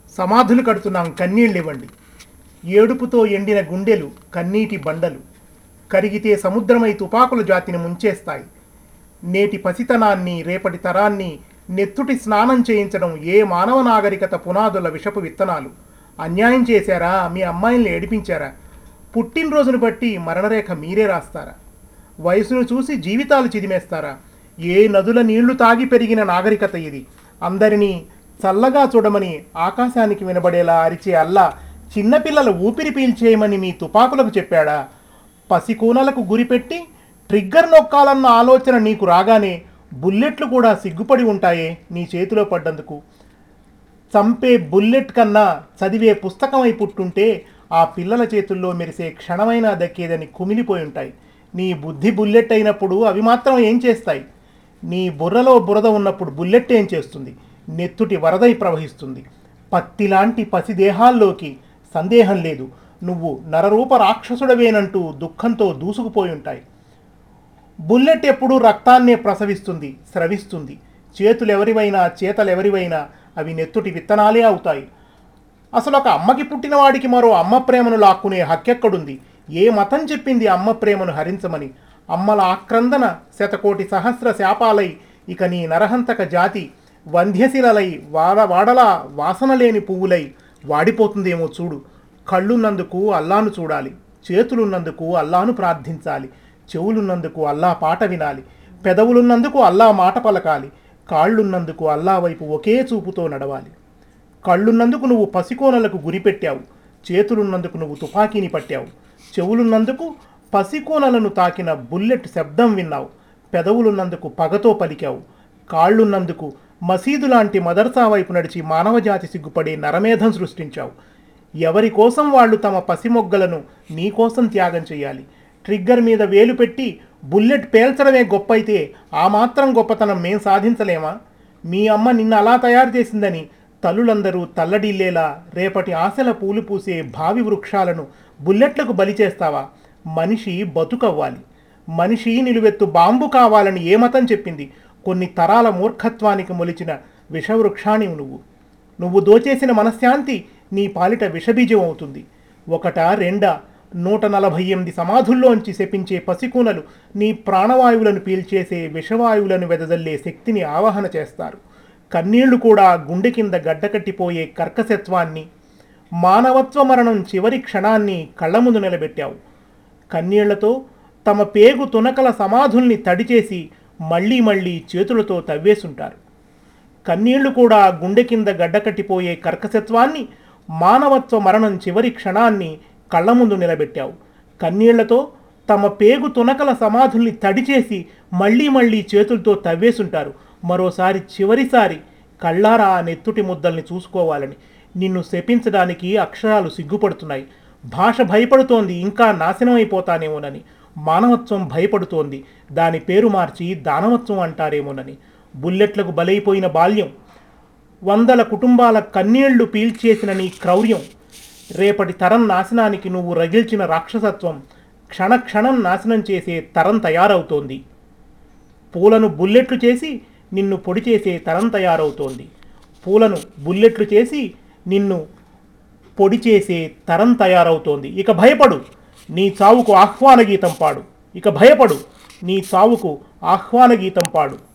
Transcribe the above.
సమాధులు కడుతున్నాం కన్నీళ్ళివ్వండి ఏడుపుతో ఎండిన గుండెలు కన్నీటి బండలు కరిగితే సముద్రమై తుపాకుల జాతిని ముంచేస్తాయి నేటి పసితనాన్ని రేపటి తరాన్ని నెత్తుటి స్నానం చేయించడం ఏ మానవ నాగరికత పునాదుల విషపు విత్తనాలు అన్యాయం చేశారా మీ అమ్మాయిల్ని ఏడిపించారా పుట్టినరోజును బట్టి మరణరేఖ మీరే రాస్తారా వయసును చూసి జీవితాలు చిదిమేస్తారా ఏ నదుల నీళ్లు తాగి పెరిగిన నాగరికత ఇది అందరినీ చల్లగా చూడమని ఆకాశానికి వినబడేలా అరిచే అల్లా చిన్నపిల్లల ఊపిరి పీల్చేయమని మీ తుపాకులకు చెప్పాడా పసికూనలకు గురిపెట్టి ట్రిగ్గర్ నొక్కాలన్న ఆలోచన నీకు రాగానే బుల్లెట్లు కూడా సిగ్గుపడి ఉంటాయే నీ చేతిలో పడ్డందుకు చంపే బుల్లెట్ కన్నా చదివే పుస్తకమై పుట్టుంటే ఆ పిల్లల చేతుల్లో మెరిసే క్షణమైనా దక్కేదని కుమిలిపోయి ఉంటాయి నీ బుద్ధి బుల్లెట్ అయినప్పుడు అవి మాత్రం ఏం చేస్తాయి నీ బుర్రలో బురద ఉన్నప్పుడు బుల్లెట్ ఏం చేస్తుంది నెత్తుటి వరదై ప్రవహిస్తుంది పత్తిలాంటి పసిదేహాల్లోకి సందేహం లేదు నువ్వు నరరూప రాక్షసుడవేనంటూ దుఃఖంతో దూసుకుపోయి ఉంటాయి బుల్లెట్ ఎప్పుడూ రక్తాన్నే ప్రసవిస్తుంది స్రవిస్తుంది చేతులు ఎవరివైనా చేతలు ఎవరివైనా అవి నెత్తుటి విత్తనాలే అవుతాయి అసలు ఒక అమ్మకి పుట్టినవాడికి మరో అమ్మ ప్రేమను లాక్కునే హక్కెక్కడుంది ఏ మతం చెప్పింది అమ్మ ప్రేమను హరించమని అమ్మల ఆక్రందన శతకోటి సహస్ర శాపాలై ఇక నీ నరహంతక జాతి వంధ్యశిలలై వాడ వాడలా వాసన లేని పువ్వులై వాడిపోతుందేమో చూడు కళ్ళున్నందుకు అల్లాను చూడాలి చేతులున్నందుకు అల్లాను ప్రార్థించాలి చెవులున్నందుకు అల్లా పాట వినాలి పెదవులున్నందుకు అల్లా మాట పలకాలి కాళ్ళున్నందుకు అల్లా వైపు ఒకే చూపుతో నడవాలి కళ్ళున్నందుకు నువ్వు పసికోనలకు గురిపెట్టావు చేతులున్నందుకు నువ్వు తుపాకీని పట్టావు చెవులున్నందుకు పసికోనలను తాకిన బుల్లెట్ శబ్దం విన్నావు పెదవులున్నందుకు పగతో పలికావు కాళ్ళున్నందుకు మసీదు లాంటి మదర్సా వైపు నడిచి మానవజాతి సిగ్గుపడే నరమేధం సృష్టించావు ఎవరి కోసం వాళ్ళు తమ పసిమొగ్గలను నీ కోసం త్యాగం చేయాలి ట్రిగ్గర్ మీద వేలు పెట్టి బుల్లెట్ పేల్చడమే గొప్ప అయితే ఆ మాత్రం గొప్పతనం మేం సాధించలేమా మీ అమ్మ నిన్న అలా తయారు చేసిందని తల్లులందరూ తల్లడిల్లేలా రేపటి ఆశల పూలు పూసే భావి వృక్షాలను బుల్లెట్లకు బలి చేస్తావా మనిషి బతుకవ్వాలి మనిషి నిలువెత్తు బాంబు కావాలని ఏ మతం చెప్పింది కొన్ని తరాల మూర్ఖత్వానికి మొలిచిన విషవృక్షాణివి నువ్వు నువ్వు దోచేసిన మనశ్శాంతి నీ పాలిట విషబీజం అవుతుంది ఒకట రెండా నూట నలభై ఎనిమిది సమాధుల్లోంచి శపించే పసికూనలు నీ ప్రాణవాయువులను పీల్చేసే విషవాయువులను వెదజల్లే శక్తిని ఆవాహన చేస్తారు కన్నీళ్లు కూడా గుండె కింద గడ్డకట్టిపోయే కర్కశత్వాన్ని మానవత్వ మరణం చివరి క్షణాన్ని కళ్ళ ముందు నిలబెట్టావు కన్నీళ్లతో తమ పేగు తునకల సమాధుల్ని తడిచేసి మళ్ళీ మళ్ళీ చేతులతో తవ్వేసుంటారు కన్నీళ్లు కూడా గుండె కింద గడ్డకట్టిపోయే కర్కశత్వాన్ని మానవత్వ మరణం చివరి క్షణాన్ని కళ్ళ ముందు నిలబెట్టావు కన్నీళ్లతో తమ పేగు తునకల సమాధుల్ని తడిచేసి మళ్ళీ మళ్ళీ చేతులతో తవ్వేసుంటారు మరోసారి చివరిసారి కళ్ళారా ఆ నెత్తుటి ముద్దల్ని చూసుకోవాలని నిన్ను శపించడానికి అక్షరాలు సిగ్గుపడుతున్నాయి భాష భయపడుతోంది ఇంకా నాశనం అయిపోతానేమోనని మానవత్వం భయపడుతోంది దాని పేరు మార్చి దానవత్వం అంటారేమోనని బుల్లెట్లకు బలైపోయిన బాల్యం వందల కుటుంబాల కన్నీళ్లు పీల్చేసిన నీ క్రౌర్యం రేపటి తరం నాశనానికి నువ్వు రగిల్చిన రాక్షసత్వం క్షణక్షణం నాశనం చేసే తరం తయారవుతోంది పూలను బుల్లెట్లు చేసి నిన్ను పొడి చేసే తరం తయారవుతోంది పూలను బుల్లెట్లు చేసి నిన్ను పొడి చేసే తరం తయారవుతోంది ఇక భయపడు నీ చావుకు ఆహ్వాన గీతం పాడు ఇక భయపడు నీ చావుకు ఆహ్వాన గీతం పాడు